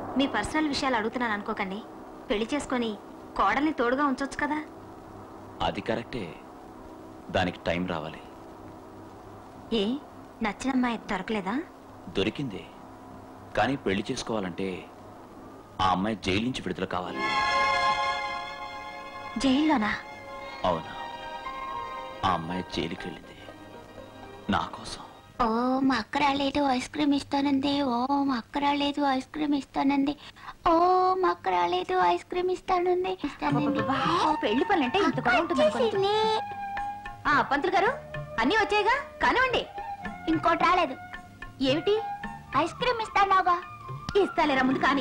మీ personal విషయాలు అడుగుతున్నాను అనుకోకండి పెళ్లి చేసుకొని కోడల్ని తోడుగా ఉంచొచ్చు కదా అది కరెక్టే దానికి టైం రావాలి ఏ నచ్చిన అమ్మాయి దొరకలేదా దొరికింది కానీ పెళ్లి చేసుకోవాలంటే ఆ అమ్మాయి జైలు నుంచి విడుదల కావాలి జైల్లోనా అవునా ఆ అమ్మాయి జైలుకి వెళ్ళింది నా కోసం ఓ మా అక్క రాలేదు ఐస్ క్రీమ్ ఇస్తానంది ఓ మా అక్క రాలేదు ఐస్ క్రీమ్ ఇస్తానంది ఓ మా అక్క రాలేదు ఐస్ క్రీమ్ ఇస్తానంది ఇస్తానంది అబ్బబ్బబ్బా, పెళ్లి పనులంటే ఇంత కూడా ఉంటుంది అనుకోలేదు. వచ్చేసింది. ఆ పంతులు గారు అన్నీ వచ్చాయిగా కానివ్వండి ఇంకోటి రాలేదు ఏమిటి ఐస్ క్రీమ్ ఇస్తానాగా ఇస్తాలేరా ముందు కానీ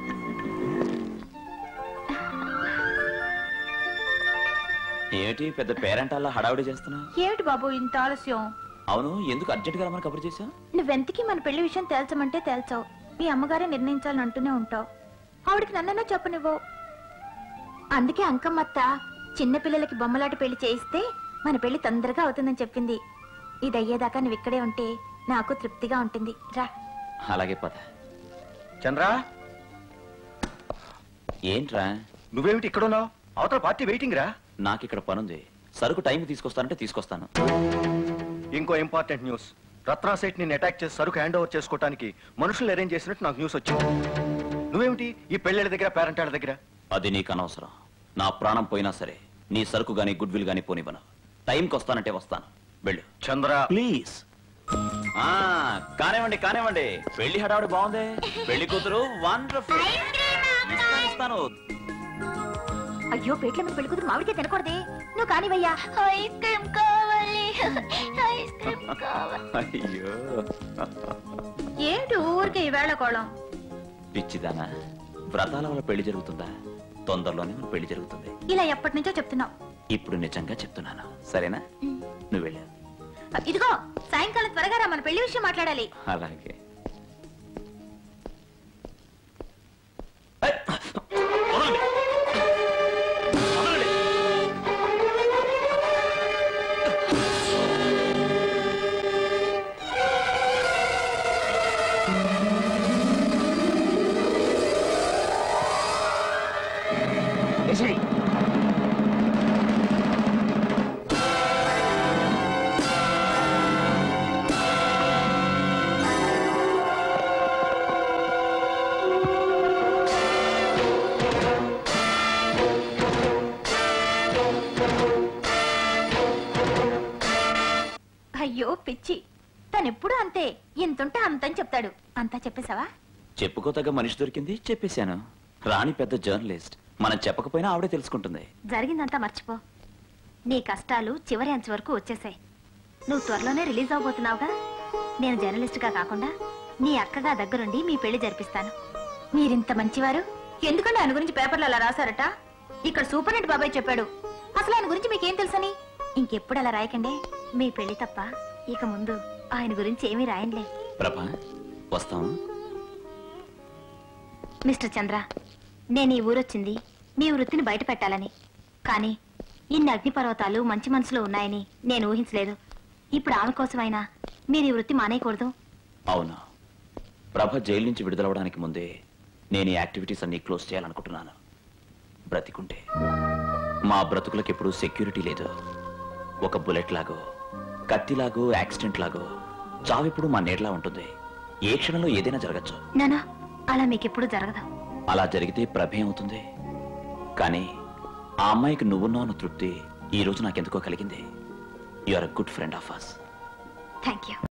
ఏమిటి పెద్ద పేరెంటాల్లో హడావిడి చేస్తున్నా ఏమిటి బాబు ఇంత ఆలస్యం అవును ఎందుకు అర్జెంట్ గా రమ్మని కబురు చేశా నువ్వెంతకి మన పెళ్లి విషయం తేల్చమంటే తేల్చావు మీ అమ్మగారే నిర్ణయించాలని అంటూనే ఉంటావు ఆవిడకి నన్నన్నా చెప్పనివ్వవు అందుకే అంకమ్మత్త చిన్న పిల్లలకి బొమ్మలాట పెళ్లి చేయిస్తే మన పెళ్లి తొందరగా అవుతుందని చెప్పింది ఇది అయ్యేదాకా నువ్వు ఇక్కడే ఉంటే నాకు తృప్తిగా ఉంటుంది రా అలాగే పద చంద్ర ఏంట్రా నువ్వేమిటి ఇక్కడ ఉన్నావు అవతల పార్టీ వెయిటింగ్ రా నాకు ఇక్కడ పనుంది సరుకు టైం తీసుకొస్తానంటే తీసుకొస్తాను ఇంకో ఇంపార్టెంట్ న్యూస్ రత్నా సెట్ ని అటాక్ చేసి సరుకు హ్యాండ్ ఓవర్ చేసుకోవడానికి మనుషులు అరేంజ్ చేసినట్టు నాకు న్యూస్ వచ్చింది నువ్వేమిటి ఈ పెళ్ళిళ్ళ దగ్గర పేరెంటాళ్ళ దగ్గర అది నీకు అనవసరం నా ప్రాణం పోయినా సరే నీ సరుకు గాని గుడ్ విల్ గాని పోనివ్వను టైంకి వస్తానంటే వస్తాను వెళ్ళు చంద్ర ప్లీజ్ ఆ కానివ్వండి కానివ్వండి పెళ్లి హడావుడి బాగుంది పెళ్లి కూతురు వండర్ఫుల్ ఇస్తాను అయ్యో పేట్ల మీద పెళ్లి కూతురు మామిడికే తినకూడదే నువ్వు కానివయ్యా ఐస్ క్రీమ్ కావాలి ఐస్ క్రీమ్ కావాలి అయ్యో ఏంటి ఊరికే ఈవేళ కోళం పిచ్చిదానా వ్రతాల వల్ల పెళ్లి జరుగుతుందా తొందరలోనే మన పెళ్లి జరుగుతుంది ఇలా ఎప్పటి నుంచో చెప్తున్నావు ఇప్పుడు నిజంగా చెప్తున్నాను సరేనా నువ్వు వెళ్ళు ఇదిగో సాయంకాలం త్వరగా రా మన పెళ్లి విషయం మాట్లాడాలి అలాగే ఏయ్! వదలండి. వదలండి. అయ్యో పిచ్చి తనెప్పుడు అంతే ఇంతుంటే అంతని చెప్తాడు అంతా చెప్పేశావా చెప్పుకోతగ్గ మనిషి దొరికింది చెప్పేశాను రాణి పెద్ద జర్నలిస్ట్ మనం చెప్పకపోయినా ఆవిడే తెలుసుకుంటుంది జరిగిందంతా మర్చిపో నీ కష్టాలు చివరి అంచు వరకు వచ్చేసాయి నువ్వు త్వరలోనే రిలీజ్ అవబోతున్నావుగా నేను జర్నలిస్ట్గా కాకుండా నీ అక్కగా దగ్గరుండి మీ పెళ్లి జరిపిస్తాను మీరింత మంచివారు ఎందుకంటే ఆయన గురించి పేపర్లో అలా రాశారట ఇక్కడ సూపరింటెండెంట్ బాబాయ్ చెప్పాడు అసలు ఆయన గురించి మీకేం తెలుసని ఇంకెప్పుడు అలా రాయకండి మీ పెళ్లి తప్ప ఇక ముందు ఆయన గురించి ఏమీ రాయంలే ప్రభా వస్తాం మిస్టర్ చంద్ర నేను ఈ ఊరొచ్చింది మీ వృత్తిని బయట పెట్టాలని కానీ ఇన్ని అగ్నిపర్వతాలు మంచి మనసులో ఉన్నాయని నేను ఊహించలేదు ఇప్పుడు ఆమె కోసమైనా మీరు ఈ వృత్తి మానేయకూడదు అవును ప్రభ జైలు నుంచి విడుదలవడానికి ముందే నేను ఈ యాక్టివిటీస్ అన్ని క్లోజ్ చేయాలనుకుంటున్నాను బ్రతికుంటే మా బ్రతుకులకు ఎప్పుడూ సెక్యూరిటీ లేదు ఒక బుల్లెట్ లాగో కత్తిలాగో యాక్సిడెంట్ లాగో చావెప్పుడు మా నీడలా ఉంటుంది ఏ క్షణంలో ఏదైనా జరగచ్చు నానా అలా మీకెప్పుడు జరగదు అలా జరిగితే ప్రభ ఏమవుతుంది కానీ ఆ అమ్మాయికి నువ్వున్నావు అన్న తృప్తి ఈ రోజు నాకెందుకో కలిగింది you are a good friend of us thank you